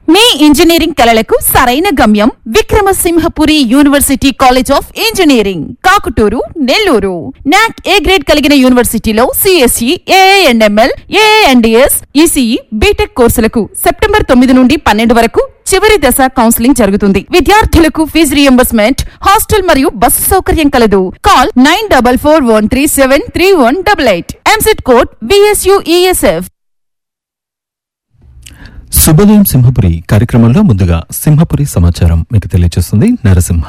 మీ engineering కలలకు సరైన గమ్యం Vikramasimhapuri university college of engineering Kakutur Nellore NAAC A grade కలిగిన యూనివర్సిటీలో CSE AIML AIDS ECE BTech కోర్సులకు సెప్టెంబర్ తొమ్మిది నుండి పన్నెండు వరకు చివరి దశ కౌన్సిలింగ్ జరుగుతుంది విద్యార్థులకు ఫీజు రియంబర్స్మెంట్ హాస్టల్ మరియు బస్సు సౌకర్యం కలదు call nine double four one three seven three one double eight EAMCET code BSUESF శుభోదయం సింహపురి కార్యక్రమంలో ముందుగా సింహపురి సమాచారం మీకు తెలియజేస్తుంది నరసింహ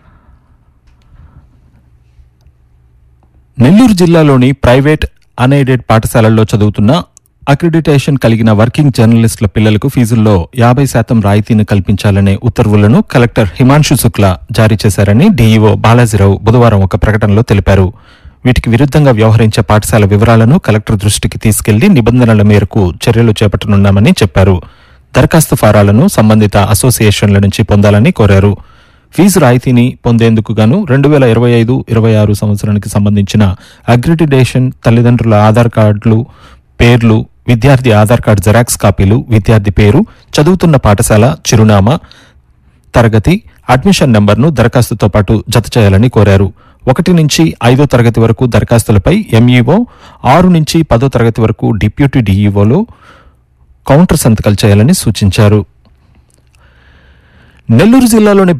నెల్లూరు జిల్లాలోని ప్రైవేట్ అన్ఎయిడెడ్ పాఠశాలల్లో చదువుతున్న అక్రిడిటేషన్ కలిగిన వర్కింగ్ జర్నలిస్టుల పిల్లలకు ఫీజుల్లో యాభై శాతం రాయితీని కల్పించాలనే ఉత్తర్వులను కలెక్టర్ హిమాంశు శుక్లా జారీ చేశారని డీఈఓ బాలాజీరావు బుధవారం ఒక ప్రకటనలో తెలిపారు వీటికి విరుద్ధంగా వ్యవహరించే పాఠశాల వివరాలను కలెక్టర్ దృష్టికి తీసుకెళ్లి నిబంధనల మేరకు చర్యలు చేపట్టనున్నామని చెప్పారు దరఖాస్తు ఫారాలను సంబంధిత అసోసియేషన్ల నుంచి పొందాలని కోరారు ఫీజు రాయితీని పొందేందుకు గాను రెండు వేల ఇరవై ఐదు ఇరవై ఆరు సంవత్సరానికి సంబంధించిన అగ్రిడిటేషన్ తల్లిదండ్రుల ఆధార్ కార్డులు పేర్లు విద్యార్థి ఆధార్ కార్డు జెరాక్స్ కాపీలు విద్యార్థి పేరు చదువుతున్న పాఠశాల చిరునామా తరగతి అడ్మిషన్ నెంబర్ను దరఖాస్తుతో పాటు జత చేయాలని కోరారు ఒకటి నుంచి ఐదో తరగతి వరకు దరఖాస్తులపై ఎంఈఓ ఆరు నుంచి పదో తరగతి వరకు డిప్యూటీ డీఈఓలు కౌంటర్ సంతకాలు చేయాలని సూచించారు నెల్లూరు జిల్లాలోని